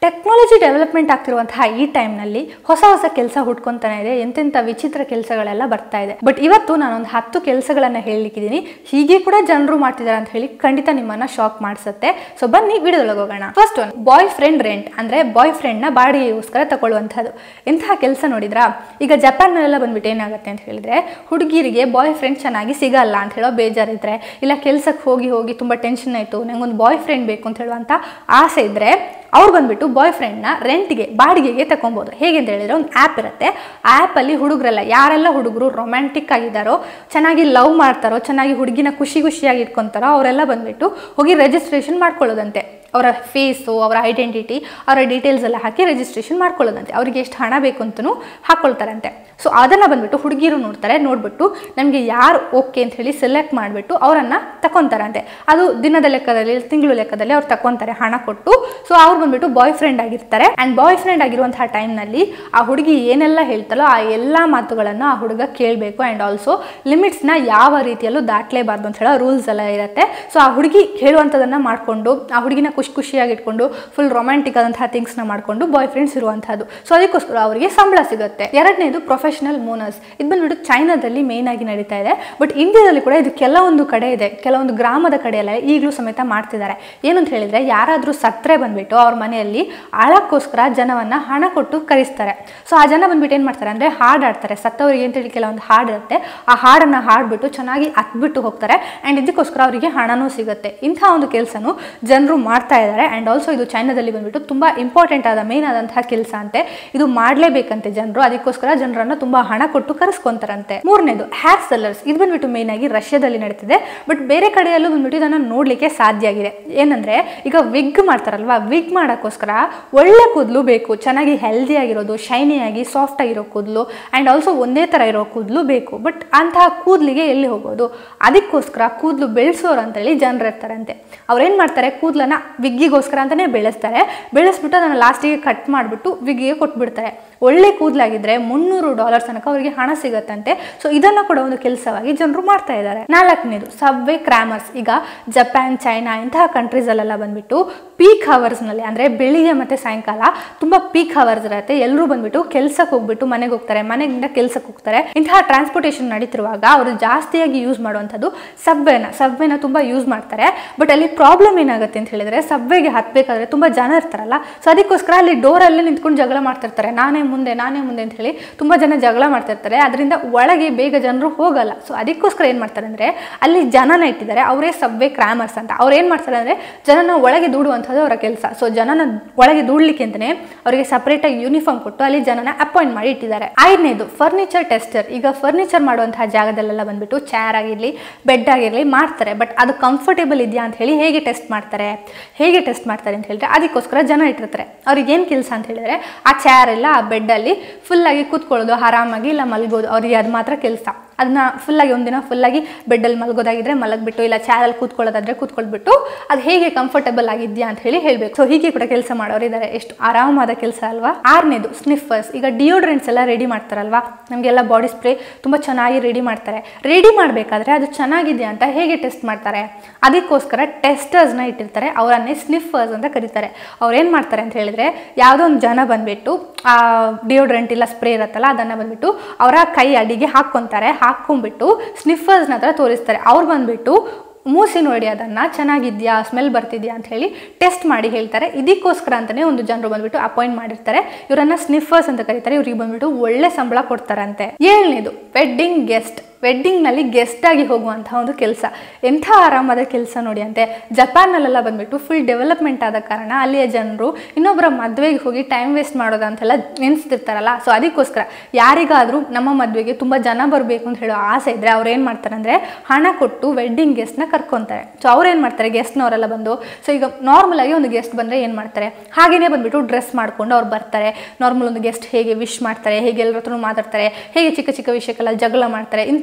technology development ಆಗ್ತಿರುವಂತಹ ಈ ಟೈಮ್ನಲ್ಲಿ ಹೊಸ ಹೊಸ ಕೆಲಸ ಹುಡ್ಕೊಂತಾನೆ ಇದೆ ಎಂತೆಂಥ ವಿಚಿತ್ರ ಕೆಲಸಗಳೆಲ್ಲ ಬರ್ತಾ ಇದೆ ಬಟ್ ಇವತ್ತು ನಾನೊಂದು ಹತ್ತು ಕೆಲಸಗಳನ್ನ ಹೇಳಲಿಕ್ಕಿದ್ದೀನಿ ಹೀಗೆ ಕೂಡ ಜನರು ಮಾಡ್ತಿದ್ದಾರೆ ಅಂತ ಹೇಳಿ ಖಂಡಿತ ನಿಮ್ಮನ್ನ ಶಾಕ್ ಮಾಡಿಸುತ್ತೆ ಸೊ ಬನ್ನಿ ವಿಡಿಯೋದೊಳಗೆ ಹೋಗೋಣ first one boyfriend rent ಅಂದ್ರೆ ಬಾಯ್ ಫ್ರೆಂಡ್ನ ಬಾಡಿಗೆಗೋಸ್ಕರ ತಗೊಳ್ಳುವಂಥದ್ದು ಎಂತಹ ಕೆಲಸ ನೋಡಿದ್ರಾ ಈಗ ಜಪಾನ್ನಲ್ಲೆಲ್ಲ ಬಂದ್ಬಿಟ್ಟು ಏನಾಗುತ್ತೆ ಅಂತ ಹೇಳಿದ್ರೆ ಹುಡುಗಿರಿಗೆ ಬಾಯ್ ಫ್ರೆಂಡ್ ಚೆನ್ನಾಗಿ ಸಿಗಲ್ಲ ಅಂತ ಹೇಳೋ ಬೇಜಾರಿದ್ರೆ ಇಲ್ಲ ಕೆಲ್ಸಕ್ಕೆ ಹೋಗಿ ಹೋಗಿ ತುಂಬ ಟೆನ್ಷನ್ ಆಯಿತು ನಂಗೊಂದು ಬಾಯ್ ಫ್ರೆಂಡ್ ಬೇಕು ಅಂತ ಹೇಳುವಂಥ ಆಸೆ ಇದ್ರೆ ಅವ್ರು ಬಂದ್ಬಿಟ್ಟು ಬಾಯ್ ಫ್ರೆಂಡ್ನ ರೆಂಟ್ಗೆ ಬಾಡಿಗೆಗೆ ತಗೊಬೋದು ಹೇಗೆ ಅಂತ ಹೇಳಿದ್ರೆ ಒಂದು ಆ್ಯಪ್ ಇರುತ್ತೆ ಆ ಆ್ಯಪಲ್ಲಿ ಹುಡುಗರೆಲ್ಲ ಯಾರೆಲ್ಲ ಹುಡುಗರು ರೊಮ್ಯಾಂಟಿಕ್ ಆಗಿದ್ದಾರೋ ಚೆನ್ನಾಗಿ ಲವ್ ಮಾಡ್ತಾರೋ ಚೆನ್ನಾಗಿ ಹುಡುಗಿನ ಖುಷಿ ಖುಷಿಯಾಗಿ ಇಟ್ಕೊತಾರೋ ಅವರೆಲ್ಲ ಬಂದ್ಬಿಟ್ಟು ಹೋಗಿ ರಿಜಿಸ್ಟ್ರೇಷನ್ ಮಾಡ್ಕೊಳ್ಳೋದಂತೆ ಅವರ ಫೇಸು ಅವರ ಐಡೆಂಟಿಟಿ ಅವರ ಡೀಟೇಲ್ಸ್ ಎಲ್ಲ ಹಾಕಿ ರಿಜಿಸ್ಟ್ರೇಷನ್ ಮಾಡ್ಕೊಳ್ಳೋದಂತೆ ಅವರಿಗೆ ಎಷ್ಟು ಹಣ ಬೇಕು ಅಂತಲೂ ಹಾಕ್ಕೊಳ್ತಾರಂತೆ ಸೊ ಅದನ್ನು ಬಂದ್ಬಿಟ್ಟು ಹುಡುಗಿರು ನೋಡ್ತಾರೆ ನೋಡ್ಬಿಟ್ಟು ನಮಗೆ ಯಾರು ಓಕೆ ಅಂತ ಹೇಳಿ ಸೆಲೆಕ್ಟ್ ಮಾಡಿಬಿಟ್ಟು ಅವರನ್ನು ತಗೊತಾರಂತೆ ಅದು ದಿನದ ಲೆಕ್ಕದಲ್ಲಿ ತಿಂಗಳು ಲೆಕ್ಕದಲ್ಲಿ ಅವ್ರು ತಗೊತಾರೆ ಹಣ ಕೊಟ್ಟು ಸೊ ಅವ್ರು ಬಂದ್ಬಿಟ್ಟು ಬಾಯ್ ಫ್ರೆಂಡ್ ಆಗಿರ್ತಾರೆ ಆ್ಯಂಡ್ ಬಾಯ್ ಫ್ರೆಂಡ್ ಆಗಿರುವಂತಹ ಟೈಮ್ನಲ್ಲಿ ಆ ಹುಡುಗಿ ಏನೆಲ್ಲ ಹೇಳ್ತಾಳೋ ಆ ಎಲ್ಲ ಮಾತುಗಳನ್ನು ಆ ಹುಡುಗ ಕೇಳಬೇಕು ಆ್ಯಂಡ್ ಆಲ್ಸೋ ಲಿಮಿಟ್ಸ್ನ ಯಾವ ರೀತಿಯಲ್ಲೂ ದಾಟಲೇಬಾರ್ದು ಅಂತ ಹೇಳೋ ರೂಲ್ಸ್ ಎಲ್ಲ ಇರುತ್ತೆ ಸೊ ಆ ಹುಡುಗಿ ಹೇಳುವಂಥದ್ದನ್ನು ಮಾಡಿಕೊಂಡು ಆ ಹುಡುಗಿನ ಖುಷಿ ಖುಷಿಯಾಗಿ ಇಟ್ಕೊಂಡು ಫುಲ್ ರೊಮ್ಯಾಂಟಿಕ್ ಆದಂತಹ ಥಿಂಗ್ಸ್ನ ಮಾಡಿಕೊಂಡು ಬಾಯ್ ಫ್ರೆಂಡ್ಸ್ ಇರುವಂಥದ್ದು ಸೊ ಅದಕ್ಕೋಸ್ಕರ ಅವರಿಗೆ ಸಂಬಳ ಸಿಗುತ್ತೆ ಎರಡನೇದು ಪ್ರೊಫೆಷನಲ್ ಮೋನರ್ಸ್ ಇದು ಬಂದ್ಬಿಟ್ಟು ಚೈನಾದಲ್ಲಿ ಮೇನ್ ಆಗಿ ನಡೀತಾ ಇದೆ ಬಟ್ ಇಂಡಿಯಾದಲ್ಲಿ ಕೂಡ ಇದು ಕೆಲವೊಂದು ಕಡೆ ಇದೆ ಕೆಲವೊಂದು ಗ್ರಾಮದ ಕಡೆ ಎಲ್ಲ ಈಗಲೂ ಸಮೇತ ಮಾಡ್ತಿದ್ದಾರೆ ಏನು ಅಂತ ಹೇಳಿದ್ರೆ ಯಾರಾದರೂ ಸತ್ರೆ ಬಂದ್ಬಿಟ್ಟು ಅವ್ರ ಮನೆಯಲ್ಲಿ ಆಳಕ್ಕೋಸ್ಕರ ಜನವನ್ನ ಹಣ ಕೊಟ್ಟು ಕರೆಸ್ತಾರೆ ಸೊ ಆ ಜನ ಬಂದ್ಬಿಟ್ಟು ಏನು ಮಾಡ್ತಾರೆ ಅಂದರೆ ಹಾಡು ಆಡ್ತಾರೆ ಸತ್ತವರಿಗೆ ಅಂತೇಳಿ ಕೆಲವೊಂದು ಹಾಡು ಇರುತ್ತೆ ಆ ಹಾಡನ್ನು ಹಾಡ್ಬಿಟ್ಟು ಚೆನ್ನಾಗಿ ಹತ್ಬಿಟ್ಟು ಹೋಗ್ತಾರೆ ಆ್ಯಂಡ್ ಇದಕ್ಕೋಸ್ಕರ ಅವರಿಗೆ ಹಣನೂ ಸಿಗುತ್ತೆ ಇಂಥ ಒಂದು ಕೆಲಸನೂ ಜನರು ಮಾಡ್ತಾ ಇದ್ದಾರೆ ಆ್ಯಂಡ್ ಆಲ್ಸೋ ಇದು ಚೈನಾದಲ್ಲಿ ಬಂದ್ಬಿಟ್ಟು ತುಂಬ ಇಂಪಾರ್ಟೆಂಟ್ ಆದ ಮೇನ್ ಆದಂತಹ ಕೆಲಸ ಅಂತೆ ಇದು ಮಾಡಲೇಬೇಕಂತೆ ಜನರು ಅದಕ್ಕೋಸ್ಕರ ಜನರನ್ನು ತುಂಬ ಹಣ ಕೊಟ್ಟು ಕರೆಸ್ಕೊಂತಾರಂತೆ ಮೂರನೇದು ಹೇರ್ ಸೆಲ್ಲರ್ಸ್ ಇದು ಬಂದ್ಬಿಟ್ಟು ಮೇನ್ ಆಗಿ ರಷ್ಯಾದಲ್ಲಿ ನಡೀತಿದೆ ಬಟ್ ಬೇರೆ ಕಡೆಯಲ್ಲೂ ಬಂದ್ಬಿಟ್ಟು ಇದನ್ನು ನೋಡಲಿಕ್ಕೆ ಸಾಧ್ಯ ಆಗಿದೆ ಏನಂದ್ರೆ ಈಗ ವಿಗ್ ಮಾಡ್ತಾರಲ್ವಾ ವಿಗ್ ಮಾಡೋಕ್ಕೋಸ್ಕರ ಒಳ್ಳೆ ಕೂದಲು ಬೇಕು ಚೆನ್ನಾಗಿ ಹೆಲ್ದಿ ಆಗಿರೋದು ಶೈನಿ ಆಗಿ ಸಾಫ್ಟ್ ಆಗಿರೋ ಕೂದಲು ಆ್ಯಂಡ್ ಆಲ್ಸೋ ಒಂದೇ ಥರ ಇರೋ ಕೂದಲು ಬೇಕು ಬಟ್ ಅಂತಹ ಕೂದಲಿಗೆ ಎಲ್ಲಿ ಹೋಗೋದು ಅದಕ್ಕೋಸ್ಕರ ಕೂದಲು ಬೆಳೆಸೋರು ಅಂತೇಳಿ ಜನರು ಇರ್ತಾರಂತೆ ಅವ್ರೇನು ಮಾಡ್ತಾರೆ ಕೂದಲನ್ನ ವಿಗ್ಗಿಗೋಸ್ಕರ ಅಂತಲೇ ಬೆಳೆಸ್ತಾರೆ ಬೆಳೆಸ್ಬಿಟ್ಟು ಅದನ್ನು ಲಾಸ್ಟಿಗೆ ಕಟ್ ಮಾಡಿಬಿಟ್ಟು ವಿಗ್ಗಿಗೆ ಕೊಟ್ಬಿಡ್ತಾರೆ ಒಳ್ಳೆ ಕೂದಲಾಗಿದ್ರೆ ಮುನ್ನೂರು ಡಾಲರ್ ತನಕ ಅವರಿಗೆ ಹಣ ಸಿಗತ್ತಂತೆ ಸೊ ಇದನ್ನ ಕೂಡ ಒಂದು ಕೆಲಸವಾಗಿ ಜನರು ಮಾಡ್ತಾ ಇದ್ದಾರೆ ನಾಲ್ಕನೇದು ಸಬ್ವೆ ಕ್ರಾಮರ್ಸ್ ಈಗ ಜಪಾನ್ ಚೈನಾ ಇಂತಹ ಕಂಟ್ರೀಸ್ ಅಲ್ಲೆಲ್ಲ ಬಂದ್ಬಿಟ್ಟು ಪೀಕ್ ನಲ್ಲಿ ಅಂದ್ರೆ ಬೆಳಿಗ್ಗೆ ಮತ್ತೆ ಸಾಯಂಕಾಲ ತುಂಬಾ ಪೀಕ್ ಅವರ್ಸ್ ಇರುತ್ತೆ ಎಲ್ಲರೂ ಬಂದ್ಬಿಟ್ಟು ಕೆಲ್ಸಕ್ಕೆ ಹೋಗ್ಬಿಟ್ಟು ಮನೆಗೆ ಹೋಗ್ತಾರೆ ಮನೆಯಿಂದ ಕೆಲ್ಸಕ್ಕೆ ಹೋಗ್ತಾರೆ ಇಂತಹ ಟ್ರಾನ್ಸ್ಪೋರ್ಟೇಷನ್ ನಡೀತಿರುವಾಗ ಅವರು ಜಾಸ್ತಿಯಾಗಿ ಯೂಸ್ ಮಾಡುವಂಥದ್ದು ಸಬ್ವೆನ ಸಬ್ವೆನ ತುಂಬಾ ಯೂಸ್ ಮಾಡ್ತಾರೆ ಬಟ್ ಅಲ್ಲಿ ಪ್ರಾಬ್ಲಮ್ ಏನಾಗುತ್ತೆ ಅಂತ ಹೇಳಿದ್ರೆ ಸಬ್ವೆಗೆ ಹತ್ಬೇಕಾದ್ರೆ ತುಂಬಾ ಜನ ಇರ್ತಾರಲ್ಲ ಸೊ ಅದಕ್ಕೋಸ್ಕರ ಅಲ್ಲಿ ಡೋರಲ್ಲೇ ನಿಂತ್ಕೊಂಡು ಜಗಳ ಮಾಡ್ತಿರ್ತಾರೆ ನಾನೇ ಮುಂದೆ ನಾನೇ ಮುಂದೆ ಅಂತ ಹೇಳಿ ತುಂಬಾ ಜನ ಜಗಳ ಮಾಡ್ತಿರ್ತಾರೆ ಅದರಿಂದ ಒಳಗೆ ಬೇಗ ಜನರು ಹೋಗಲ್ಲ ಸೊ ಅದಕ್ಕೋಸ್ಕರ ಏನು ಮಾಡ್ತಾರೆ ಅಂದ್ರೆ ಅಲ್ಲಿ ಜನನ ಇಟ್ಟಿದ್ದಾರೆ ಅವರೇ ಸಬ್ವೆ ಕ್ರಾಮರ್ಸ್ ಅಂತ ಅವ್ರು ಏನು ಮಾಡ್ತಾರೆ ಅಂದ್ರೆ ಜನನ ಒಳಗೆ ದೂಡುವಂಥದ್ದು ಅವರ ಕೆಲಸ ಸೊ ಜನನ ಒಳಗೆ ದೂಡ್ಲಿಕ್ಕೆ ಅಂತಾನೆ ಅವರಿಗೆ ಸಪರೇಟಾಗಿ ಯೂನಿಫಾರ್ಮ್ ಕೊಟ್ಟು ಅಲ್ಲಿ ಜನನ ಅಪಾಯಿಂಟ್ ಮಾಡಿ ಇಟ್ಟಿದ್ದಾರೆ ಐದನೇದು ಫರ್ನಿಚರ್ ಟೆಸ್ಟರ್ ಈಗ ಫರ್ನಿಚರ್ ಮಾಡುವಂತಹ ಜಾಗದಲ್ಲೆಲ್ಲ ಬಂದ್ಬಿಟ್ಟು ಚೇರ್ ಆಗಿರಲಿ ಬೆಡ್ ಆಗಿರಲಿ ಮಾಡ್ತಾರೆ ಬಟ್ ಅದು ಕಂಫರ್ಟೇಬಲ್ ಇದೆಯಾ ಅಂತ ಹೇಳಿ ಹೇಗೆ ಟೆಸ್ಟ್ ಮಾಡ್ತಾರೆ ಹೇಗೆ ಟೆಸ್ಟ್ ಮಾಡ್ತಾರೆ ಅಂತ ಹೇಳಿದ್ರೆ ಅದಕ್ಕೋಸ್ಕರ ಜನ ಇಟ್ಟಿರ್ತಾರೆ ಅವ್ರಿಗೆ ಏನು ಕೆಲಸ ಅಂತ ಹೇಳಿದ್ರೆ ಆ ಚೇರ್ ಎಲ್ಲ ಆ ಬೆಡ್ಡಲ್ಲಿ ಫುಲ್ಲಾಗಿ ಕೂತ್ಕೊಳ್ಳೋದು ಆರಾಮಾಗಿ ಇಲ್ಲ ಮಲಗೋದು ಅವ್ರಿಗೆ ಅದು ಮಾತ್ರ ಕೆಲಸ ಅದನ್ನ ಫುಲ್ಲಾಗಿ ಒಂದಿನ ಫುಲ್ಲಾಗಿ ಬೆಡ್ಡಲ್ಲಿ ಮಲಗೋದಾಗಿದ್ರೆ ಮಲಗ್ಬಿಟ್ಟು ಇಲ್ಲ ಚಾರಲ್ಲಿ ಕೂತ್ಕೊಳ್ಳೋದಾದ್ರೆ ಕೂತ್ಕೊಳ್ಬಿಟ್ಟು ಅದು ಹೇಗೆ ಕಂಫರ್ಟಬಲ್ ಆಗಿದ್ಯಾ ಅಂತ ಹೇಳಿ ಹೇಳಬೇಕು ಸೊ ಹೀಗೆ ಕೂಡ ಕೆಲಸ ಮಾಡೋರು ಇದ್ದಾರೆ ಎಷ್ಟು ಆರಾಮಾದ ಕೆಲಸ ಅಲ್ವಾ ಆರನೇದು ಸ್ನಿಫರ್ಸ್ ಈಗ ಡಿಯೋಡ್ರೆಂಟ್ಸ್ ಎಲ್ಲ ರೆಡಿ ಮಾಡ್ತಾರಲ್ವಾ ನಮಗೆಲ್ಲ ಬಾಡಿ ಸ್ಪ್ರೇ ತುಂಬ ಚೆನ್ನಾಗಿ ರೆಡಿ ಮಾಡ್ತಾರೆ ರೆಡಿ ಮಾಡಬೇಕಾದ್ರೆ ಅದು ಚೆನ್ನಾಗಿದೆಯಾ ಅಂತ ಹೇಗೆ ಟೆಸ್ಟ್ ಮಾಡ್ತಾರೆ ಅದಕ್ಕೋಸ್ಕರ ಟೆಸ್ಟರ್ಸ್ನ ಇಟ್ಟಿರ್ತಾರೆ ಅವರನ್ನೇ ಸ್ನಿಫರ್ಸ್ ಅಂತ ಕರೀತಾರೆ ಅವ್ರು ಏನು ಮಾಡ್ತಾರೆ ಅಂತ ಹೇಳಿದ್ರೆ ಯಾವುದೋ ಒಂದು ಜನ ಬಂದ್ಬಿಟ್ಟು ಆ ಡಿಯೋಡ್ರೆಂಟ್ ಇಲ್ಲ ಸ್ಪ್ರೇ ಇರುತ್ತಲ್ಲ ಅದನ್ನು ಬಂದ್ಬಿಟ್ಟು ಅವರ ಕೈ ಅಡಿಗೆ ಹಾಕ್ಕೊಂತಾರೆ ಹಾಕ್ಕೊಂಡ್ಬಿಟ್ಟು ಸ್ನಿಫರ್ಸ್ನ ಹತ್ರ ತೋರಿಸ್ತಾರೆ ಅವ್ರು ಬಂದ್ಬಿಟ್ಟು ಮೂಸಿ ನೋಡಿ ಅದನ್ನ ಚೆನ್ನಾಗಿದ್ಯಾ ಸ್ಮೆಲ್ ಬರ್ತಿದ್ಯಾ ಅಂತ ಹೇಳಿ ಟೆಸ್ಟ್ ಮಾಡಿ ಹೇಳ್ತಾರೆ ಇದಕ್ಕೋಸ್ಕರ ಅಂತಲೇ ಒಂದು ಜನರು ಬಂದ್ಬಿಟ್ಟು ಅಪಾಯಿಂಟ್ ಮಾಡಿರ್ತಾರೆ ಇವರನ್ನ ಸ್ನಿಫರ್ಸ್ ಅಂತ ಕರೀತಾರೆ ಇವ್ರಿಗೆ ಬಂದ್ಬಿಟ್ಟು ಒಳ್ಳೆ ಸಂಬಳ ಕೊಡ್ತಾರಂತೆ ಏಳನೇದು ವೆಡ್ಡಿಂಗ್ ಗೆಸ್ಟ್ ವೆಡ್ಡಿಂಗ್ನಲ್ಲಿ ಗೆಸ್ಟ್ ಆಗಿ ಹೋಗುವಂತಹ ಒಂದು ಕೆಲಸ ಎಂಥ ಆರಾಮದ ಕೆಲಸ ನೋಡಿ ಅಂತೆ ಜಪಾನ್ನಲ್ಲೆಲ್ಲ ಬಂದ್ಬಿಟ್ಟು ಫುಲ್ ಡೆವಲಪ್ಮೆಂಟ್ ಆದ ಕಾರಣ ಅಲ್ಲಿಯ ಜನರು ಇನ್ನೊಬ್ಬರ ಮದುವೆಗೆ ಹೋಗಿ ಟೈಮ್ ವೇಸ್ಟ್ ಮಾಡೋದು ಅಂತೆಲ್ಲ ನೆನೆಸ್ತಿರ್ತಾರಲ್ಲ ಸೊ ಅದಕ್ಕೋಸ್ಕರ ಯಾರಿಗಾದರೂ ನಮ್ಮ ಮದುವೆಗೆ ತುಂಬ ಜನ ಬರಬೇಕು ಅಂತ ಹೇಳೋ ಆಸೆ ಇದ್ದರೆ ಅವ್ರು ಏನು ಮಾಡ್ತಾರೆ ಅಂದರೆ ಹಣ ಕೊಟ್ಟು ವೆಡ್ಡಿಂಗ್ ಗೆಸ್ಟ್ನ ಕರ್ಕೊತಾರೆ ಸೊ ಅವ್ರು ಏನು ಮಾಡ್ತಾರೆ ಗೆಸ್ಟ್ನವರೆಲ್ಲ ಬಂದು ಸೊ ಈಗ ನಾರ್ಮಲ್ ಆಗಿ ಒಂದು ಗೆಸ್ಟ್ ಬಂದರೆ ಏನು ಮಾಡ್ತಾರೆ ಹಾಗೇನೇ ಬಂದ್ಬಿಟ್ಟು ಡ್ರೆಸ್ ಮಾಡ್ಕೊಂಡು ಅವ್ರು ಬರ್ತಾರೆ ನಾರ್ಮಲ್ ಒಂದು ಗೆಸ್ಟ್ ಹೇಗೆ ವಿಶ್ ಮಾಡ್ತಾರೆ ಹೇಗೆ ಎಲ್ಲರ ಹತ್ರ ಮಾತಾಡ್ತಾರೆ ಹೇಗೆ ಚಿಕ್ಕ ಚಿಕ್ಕ ವಿಷಯಕ್ಕೆಲ್ಲ ಜಗಳ ಮಾಡ್ತಾರೆ ಇಂಥದ್ದು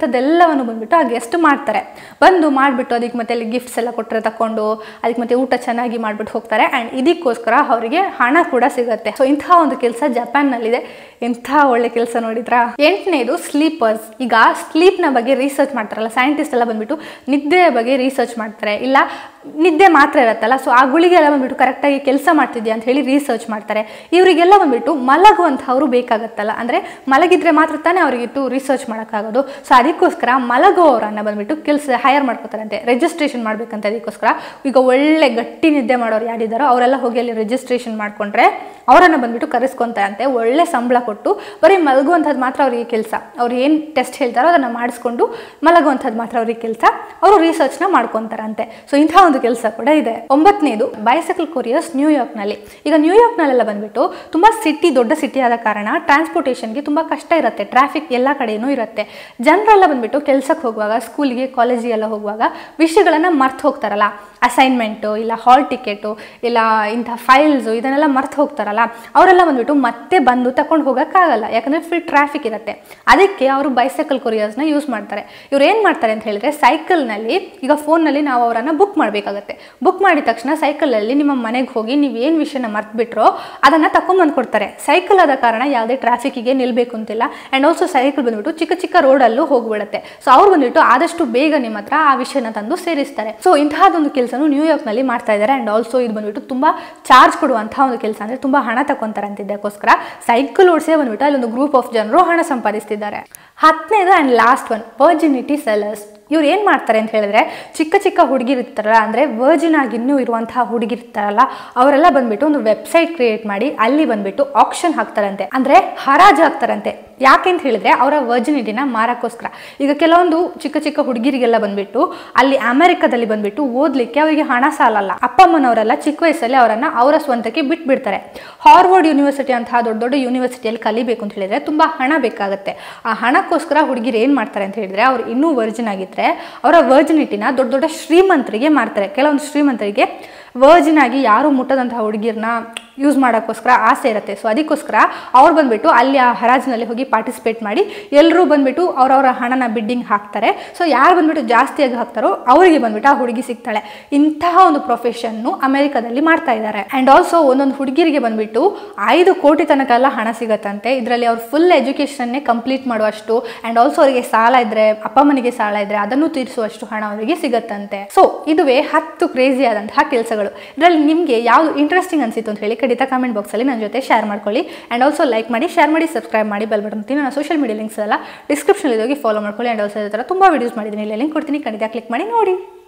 ಇಂಥದ್ದೆಲ್ಲವನ್ನು ಬಂದ್ಬಿಟ್ಟು ಆ ಗೆಸ್ಟ್ ಮಾಡ್ತಾರೆ ಬಂದು ಮಾಡಿಬಿಟ್ಟು ಅದಕ್ಕೆ ಮತ್ತೆ ಅಲ್ಲಿ ಗಿಫ್ಟ್ಸ್ ಎಲ್ಲ ಕೊಟ್ಟರೆ ತಕೊಂಡು ಅದಕ್ಕೆ ಮತ್ತೆ ಊಟ ಚೆನ್ನಾಗಿ ಮಾಡಿಬಿಟ್ಟು ಹೋಗ್ತಾರೆ ಆ್ಯಂಡ್ ಇದಕ್ಕೋಸ್ಕರ ಅವರಿಗೆ ಹಣ ಕೂಡ ಸಿಗುತ್ತೆ ಸೊ ಇಂತಹ ಒಂದು ಕೆಲಸ ಜಪಾನ್ನಲ್ಲಿದೆ ಎಂಥ ಒಳ್ಳೆ ಕೆಲಸ ನೋಡಿದ್ರಾ ಎಂಟನೇದು ಸ್ಲೀಪರ್ಸ್ ಈಗ ಸ್ಲೀಪ್ನ ಬಗ್ಗೆ ರಿಸರ್ಚ್ ಮಾಡ್ತಾರಲ್ಲ ಸೈಂಟಿಸ್ಟ್ ಎಲ್ಲ ಬಂದ್ಬಿಟ್ಟು ನಿದ್ದೆಯ ಬಗ್ಗೆ ರಿಸರ್ಚ್ ಮಾಡ್ತಾರೆ ಇಲ್ಲ ನಿದ್ದೆ ಮಾತ್ರ ಇರುತ್ತಲ್ಲ ಸೊ ಆ ಗುಳಿಗೆ ಎಲ್ಲ ಬಂದ್ಬಿಟ್ಟು ಕರೆಕ್ಟಾಗಿ ಕೆಲಸ ಮಾಡ್ತಿದ್ಯಾ ಅಂತ ಹೇಳಿ ರಿಸರ್ಚ್ ಮಾಡ್ತಾರೆ ಇವರಿಗೆಲ್ಲ ಬಂದ್ಬಿಟ್ಟು ಮಲಗುವಂಥವ್ರು ಬೇಕಾಗತ್ತಲ್ಲ ಅಂದರೆ ಮಲಗಿದ್ರೆ ಮಾತ್ರ ತಾನೇ ಅವರಿಗಿತ್ತು ರಿಸರ್ಚ್ ಮಾಡೋಕ್ಕಾಗೋದು ಸೊ ಅದಕ್ಕೋಸ್ಕರ ಮಲಗುವವರನ್ನ ಬಂದ್ಬಿಟ್ಟು ಕೆಲಸ ಹೈಯರ್ ಮಾಡ್ಕೋತಾರಂತೆ ರಿಜಿಸ್ಟ್ರೇಷನ್ ಮಾಡ್ಬೇಕಂತ ಅದಕ್ಕೋಸ್ಕರ ಈಗ ಒಳ್ಳೆ ಗಟ್ಟಿ ನಿದ್ದೆ ಮಾಡೋರು ಯಾರಿದ್ದಾರೋ ಅವರೆಲ್ಲ ಹೋಗಿ ಅಲ್ಲಿ ರಿಜಿಸ್ಟ್ರೇಷನ್ ಮಾಡ್ಕೊಂಡ್ರೆ ಅವರನ್ನು ಬಂದ್ಬಿಟ್ಟು ಕರೆಸ್ಕೊಂತಾರಂತೆ ಒಳ್ಳೆ ಸಂಬಳ ಕೊಟ್ಟು ಬರೀ ಮಲಗುವಂಥದ್ದು ಮಾತ್ರ ಅವರಿಗೆ ಕೆಲಸ ಅವ್ರು ಏನು ಟೆಸ್ಟ್ ಹೇಳ್ತಾರೋ ಅದನ್ನು ಮಾಡಿಸ್ಕೊಂಡು ಮಲಗುವಂಥದ್ದು ಮಾತ್ರ ಅವ್ರಿಗೆ ಕೆಲಸ ಅವರು ರಿಸರ್ಚ್ನ ಮಾಡ್ಕೊತಾರಂತೆ ಸೊ ಇಂಥ ಒಂದು ಕೆಲಸ ಕೂಡ ಇದೆ ಒಂಬತ್ತನೇದು ಬೈಸೈಕಲ್ ಕೊರಿಯರ್ಸ್ ನ್ಯೂಯಾರ್ಕ್ನಲ್ಲಿ ಈಗ ನ್ಯೂಯಾರ್ಕ್ನಲ್ಲೆಲ್ಲ ಬಂದ್ಬಿಟ್ಟು ತುಂಬ ಸಿಟಿ ದೊಡ್ಡ ಸಿಟಿ ಆದ ಕಾರಣ ಟ್ರಾನ್ಸ್ಪೋರ್ಟೇಷನ್ಗೆ ತುಂಬ ಕಷ್ಟ ಇರುತ್ತೆ ಟ್ರಾಫಿಕ್ ಎಲ್ಲ ಕಡೆಯೂ ಇರುತ್ತೆ ಜನರೆಲ್ಲ ಬಂದ್ಬಿಟ್ಟು ಕೆಲಸಕ್ಕೆ ಹೋಗುವಾಗ ಸ್ಕೂಲಿಗೆ ಕಾಲೇಜಿಗೆಲ್ಲ ಹೋಗುವಾಗ ವಿಷಯಗಳನ್ನು ಮರ್ತು ಹೋಗ್ತಾರಲ್ಲ ಅಸೈನ್ಮೆಂಟು ಇಲ್ಲ ಹಾಲ್ ಟಿಕೆಟು ಇಲ್ಲ ಇಂಥ ಫೈಲ್ಸು ಇದನ್ನೆಲ್ಲ ಮರ್ತು ಹೋಗ್ತಾರಲ್ಲ ಅವರೆಲ್ಲ ಬಂದ್ಬಿಟ್ಟು ಮತ್ತೆ ಬಂದು ತಗೊಂಡು ಹೋಗೋಕ್ಕಾಗಲ್ಲ ಯಾಕಂದರೆ ಫುಲ್ ಟ್ರಾಫಿಕ್ ಇರುತ್ತೆ ಅದಕ್ಕೆ ಅವರು ಬೈಸೈಕಲ್ ಕೊರಿಯರ್ಸ್ನ ಯೂಸ್ ಮಾಡ್ತಾರೆ ಇವ್ರು ಏನು ಮಾಡ್ತಾರೆ ಅಂತ ಹೇಳಿದ್ರೆ ಸೈಕಲ್ನಲ್ಲಿ ಈಗ ಫೋನ್ನಲ್ಲಿ ನಾವು ಅವರನ್ನು ಬುಕ್ ಮಾಡಬೇಕಾಗತ್ತೆ ಬುಕ್ ಮಾಡಿದ ತಕ್ಷಣ ಸೈಕಲಲ್ಲಿ ನಿಮ್ಮ ಮನೆಗೆ ಹೋಗಿ ನೀವು ಏನು ವಿಷಯನ ಮರ್ತ್ಬಿಟ್ರೋ ಅದನ್ನು ತಗೊಂಬಂದು ಕೊಡ್ತಾರೆ ಸೈಕಲ್ ಆದ ಕಾರಣ ಯಾವುದೇ ಟ್ರಾಫಿಕ್ಕಿಗೆ ನಿಲ್ಲಬೇಕು ಅಂತಿಲ್ಲ ಆ್ಯಂಡ್ ಆಲ್ಸೋ ಸೈಕಲ್ ಬಂದ್ಬಿಟ್ಟು ಚಿಕ್ಕ ಚಿಕ್ಕ ರೋಡಲ್ಲೂ ಹೋಗ್ಬಿಡುತ್ತೆ ಸೊ ಅವ್ರು ಬಂದ್ಬಿಟ್ಟು ಆದಷ್ಟು ಬೇಗ ನಿಮ್ಮ ಹತ್ರ ಆ ವಿಷಯನ ತಂದು ಸೇರಿಸ್ತಾರೆ ಸೊ ಇಂತಹದೊಂದು ಕೆಲಸನೂ ನ್ಯೂಯಾರ್ಕ್ನಲ್ಲಿ ಮಾಡ್ತಾ ಇದ್ದಾರೆ ಆ್ಯಂಡ್ ಆಲ್ಸೋ ಇದು ಬಂದ್ಬಿಟ್ಟು ತುಂಬ ಚಾರ್ಜ್ ಕೊಡುವಂತಹ ಒಂದು ಕೆಲಸ ಅಂದರೆ ತುಂಬ ಹಣ ತಗೊಂತಾರೆ ಅಂತಿದ್ದಕ್ಕೋಸ್ಕರ ಸೈಕಲ್ ಓಡಿಸೇ ಬಂದ್ಬಿಟ್ಟು ಅಲ್ಲೊಂದು ಗ್ರೂಪ್ ಆಫ್ ಜನರು ಹಣ ಸಂಪಾದಿಸ್ತಿದ್ದಾರೆ ಹತ್ತನೇದು and last one virginity sellers ಇವ್ರು ಏನು ಮಾಡ್ತಾರೆ ಅಂತ ಹೇಳಿದ್ರೆ ಚಿಕ್ಕ ಚಿಕ್ಕ ಹುಡುಗಿರಿರ್ತಾರಲ್ಲ ಅಂದರೆ ವರ್ಜಿನ್ ಆಗಿ ಇನ್ನೂ ಇರುವಂತಹ ಹುಡುಗಿರ್ತಾರಲ್ಲ ಅವರೆಲ್ಲ ಬಂದ್ಬಿಟ್ಟು ಒಂದು ವೆಬ್ಸೈಟ್ ಕ್ರಿಯೇಟ್ ಮಾಡಿ ಅಲ್ಲಿ ಬಂದ್ಬಿಟ್ಟು ಆಪ್ಷನ್ ಹಾಕ್ತಾರಂತೆ ಅಂದರೆ ಹರಾಜು ಹಾಕ್ತಾರಂತೆ ಯಾಕೆ ಅಂತ ಹೇಳಿದ್ರೆ ಅವರ ವರ್ಜಿನಿಟಿನ ಮಾರಕ್ಕೋಸ್ಕರ ಈಗ ಕೆಲವೊಂದು ಚಿಕ್ಕ ಚಿಕ್ಕ ಹುಡುಗಿರಿಗೆಲ್ಲ ಬಂದ್ಬಿಟ್ಟು ಅಲ್ಲಿ ಅಮೆರಿಕದಲ್ಲಿ ಬಂದ್ಬಿಟ್ಟು ಓದಲಿಕ್ಕೆ ಅವರಿಗೆ ಹಣ ಸಾಲಲ್ಲ ಅಪ್ಪ ಅಮ್ಮನವರೆಲ್ಲ ಚಿಕ್ಕ ವಯಸ್ಸಲ್ಲಿ ಅವರನ್ನ ಅವರ ಸ್ವಂತಕ್ಕೆ ಬಿಟ್ಬಿಡ್ತಾರೆ ಹಾರ್ವರ್ಡ್ ಯೂನಿವರ್ಸಿಟಿ ಅಂತಹ ದೊಡ್ಡ ದೊಡ್ಡ ಯೂನಿವರ್ಸಿಟಿಯಲ್ಲಿ ಕಲಿಬೇಕು ಅಂತ ಹೇಳಿದ್ರೆ ತುಂಬ ಹಣ ಬೇಕಾಗುತ್ತೆ ಆ ಹಣಕ್ಕೋಸ್ಕರ ಹುಡುಗಿರು ಏನು ಮಾಡ್ತಾರೆ ಅಂತ ಹೇಳಿದ್ರೆ ಅವ್ರು ಇನ್ನೂ ವರ್ಜಿನ್ ಆಗಿದ್ರೆ ಅವರ ವರ್ಜಿನಿಟಿನ ದೊಡ್ಡ ದೊಡ್ಡ ಶ್ರೀಮಂತರಿಗೆ ಮಾಡ್ತಾರೆ ಕೆಲವೊಂದು ಶ್ರೀಮಂತರಿಗೆ ವರ್ಜಿನ್ ಆಗಿ ಯಾರು ಮುಟ್ಟದಂತಹ ಹುಡುಗಿರ್ನ ಯೂಸ್ ಮಾಡೋಕ್ಕೋಸ್ಕರ ಆಸೆ ಇರುತ್ತೆ ಸೊ ಅದಕ್ಕೋಸ್ಕರ ಅವ್ರು ಬಂದ್ಬಿಟ್ಟು ಅಲ್ಲಿ ಆ ಹರಾಜಿನಲ್ಲಿ ಹೋಗಿ ಪಾರ್ಟಿಸಿಪೇಟ್ ಮಾಡಿ ಎಲ್ಲರೂ ಬಂದ್ಬಿಟ್ಟು ಅವರವರ ಹಣನ ಬಿಡ್ಡಿಂಗ್ ಹಾಕ್ತಾರೆ ಸೊ ಯಾರು ಬಂದ್ಬಿಟ್ಟು ಜಾಸ್ತಿಯಾಗಿ ಹಾಕ್ತಾರೋ ಅವರಿಗೆ ಬಂದ್ಬಿಟ್ಟು ಆ ಹುಡುಗಿ ಸಿಗ್ತಾಳೆ ಇಂತಹ ಒಂದು ಪ್ರೊಫೆಷನ್ನು ಅಮೆರಿಕದಲ್ಲಿ ಮಾಡ್ತಾ ಇದ್ದಾರೆ ಆ್ಯಂಡ್ ಆಲ್ಸೋ ಒಂದೊಂದು ಹುಡುಗಿರಿಗೆ ಬಂದ್ಬಿಟ್ಟು ಐದು ಕೋಟಿ ತನಕ ಎಲ್ಲ ಹಣ ಸಿಗತ್ತಂತೆ ಇದರಲ್ಲಿ ಅವ್ರು ಫುಲ್ ಎಜುಕೇಷನ್ನೇ ಕಂಪ್ಲೀಟ್ ಮಾಡುವಷ್ಟು ಆ್ಯಂಡ್ ಆಲ್ಸೋ ಅವರಿಗೆ ಸಾಲ ಇದ್ರೆ ಅಪ್ಪ ಅಮ್ಮನಿಗೆ ಸಾಲ ಇದ್ರೆ ಅದನ್ನು ತೀರಿಸುವಷ್ಟು ಹಣ ಅವರಿಗೆ ಸಿಗತ್ತಂತೆ ಸೊ ಇದುವೇ ಹತ್ತು ಕ್ರೇಜಿ ಆದಂತಹ ಕೆಲಸಗಳು ಇದರಲ್ಲಿ ನಿಮಗೆ ಯಾವುದು ಇಂಟ್ರೆಸ್ಟಿಂಗ್ ಅನ್ಸಿತ್ತು ಅಂತ ಹೇಳಿ ಖಂಡಿತ ಕಾಮೆಂಟ್ ಬಾಕ್ಸಲ್ಲಿ ನನ್ನ ಜೊತೆ ಶೇರ್ ಮಾಡ್ಕೊಳ್ಳಿ ಆ್ಯಂಡ್ ಆಲ್ಸೋ ಲೈಕ್ ಮಾಡಿ ಶೇರ್ ಮಾಡಿ ಸಬ್ಸ್ಕ್ರೈಬ್ ಮಾಡಿ ಬೆಲ್ ಬಟನ್ ನನ್ನ ಸೋಷಿಯಲ್ ಮೀಡಿಯಾ ಲಿಂಕ್ಸ್ ಎಲ್ಲ ಡಿಸ್ಕ್ರಿಪ್ಷನಲ್ಲಿ ಹೋಗಿ ಫಾಲೋ ಮಾಡ್ಕೊಳ್ಳಿ ಆ್ಯಂಡ್ ಆಲ್ಸೋ ಈ ಥರ ತುಂಬ ವೀಡಿಯೋಸ್ ಮಾಡಿದ್ದೀನಿ ಇಲ್ಲಿ ಲಿಂಕ್ ಕೊಡ್ತೀನಿ ಖಂಡಿತ ಕ್ಲಿಕ್ ಮಾಡಿ ನೋಡಿ